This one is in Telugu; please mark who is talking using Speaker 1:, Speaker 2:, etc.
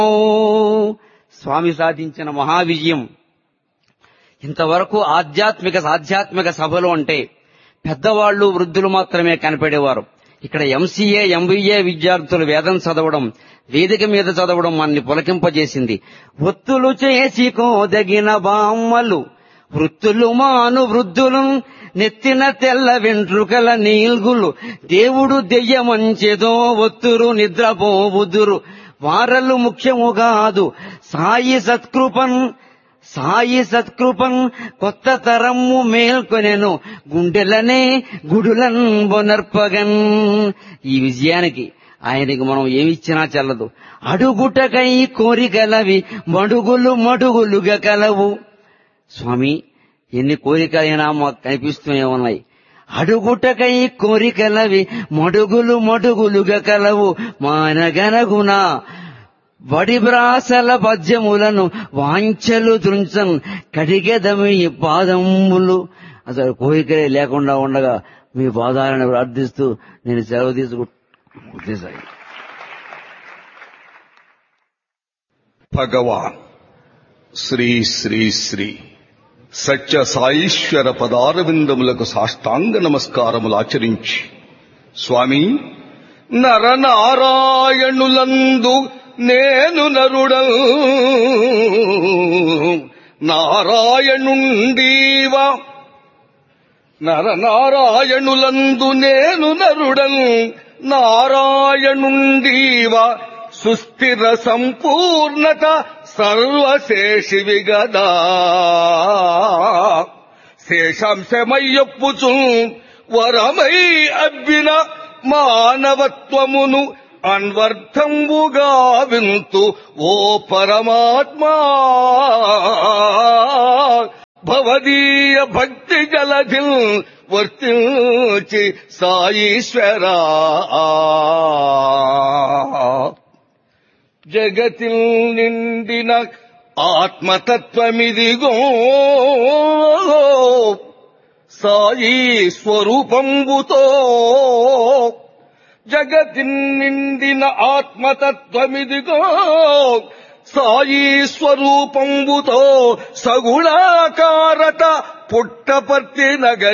Speaker 1: స్వామి సాధించిన మహావిజయం ఇంతవరకు ఆధ్యాత్మిక ఆధ్యాత్మిక సభలు అంటే పెద్దవాళ్లు వృద్ధులు మాత్రమే కనపడేవారు ఇక్కడ ఎంసీఏ ఎంబీఏ విద్యార్థులు వేదం చదవడం వేదిక మీద చదవడం మనని పులకింపజేసింది ఒత్తులు చేసి కోదగిన బామ్మలు వృత్తులు మాను వృద్ధులు నెత్తిన తెల్ల వెంట్రుకల నీల్గులు దేవుడు దెయ్యమంచెదో ఒత్తురు నిద్రపోబుదురు వారలు ముఖ్యము కాదు సాయి సత్కృపన్ సాయి సత్కృపన్ కొత్త తరమ్ము మేల్కొనెను గుండెలనే గుడులన్ బొనర్పగన్ ఈ విజయానికి ఆయనకి మనం ఏమిచ్చినా చల్లదు అడుగుటకై కోరికలవి మడుగులు మడుగులుగా కలవు స్వామి ఎన్ని కోరికలైనా మాకు కనిపిస్తూనే ఉన్నాయి అడుగుటకై కోరికలవి మడుగులు మడుగులుగా కలవు మానగనగున వడిబ్రాసల పద్యములను వాంఛలు దృంచన్ కడిగెదమి పాదములు అసలు కోరికలే లేకుండా ఉండగా మీ పాదాలను ప్రార్థిస్తూ నేను సెలవు తీసుకుంటే
Speaker 2: భగవాన్ శ్రీ శ్రీ శ్రీ సత్య సాయిశ్వర పదారవిందములకు సాష్టాంగ నమస్కారములు ఆచరించి స్వామి నరనారాయణులందు నేను నరుడల్ నారాయణుండీవా నరనారాయణులందు నేను నరుడల్ నారాయణుండీవా సుస్థిర సంపూర్ణత సర్వశేషివి గదా శేషాంశమయ్యొప్పుచు వరమై అబ్బిన మానవత్వమును అన్వర్థంబుగా వింతు ఓ పరమాత్మా భవదీయ భక్తి జలధి వర్తించి సాయీశ్వరా జగతి నిండిన ఆత్మతత్వమిదిగో సాయి స్వరూపంబుతో జగతి నిండిన ఆత్మతత్వమిదిగో సాయి స్వరూపంబుతో సగుణాకారత పుట్టపర్తి నగరి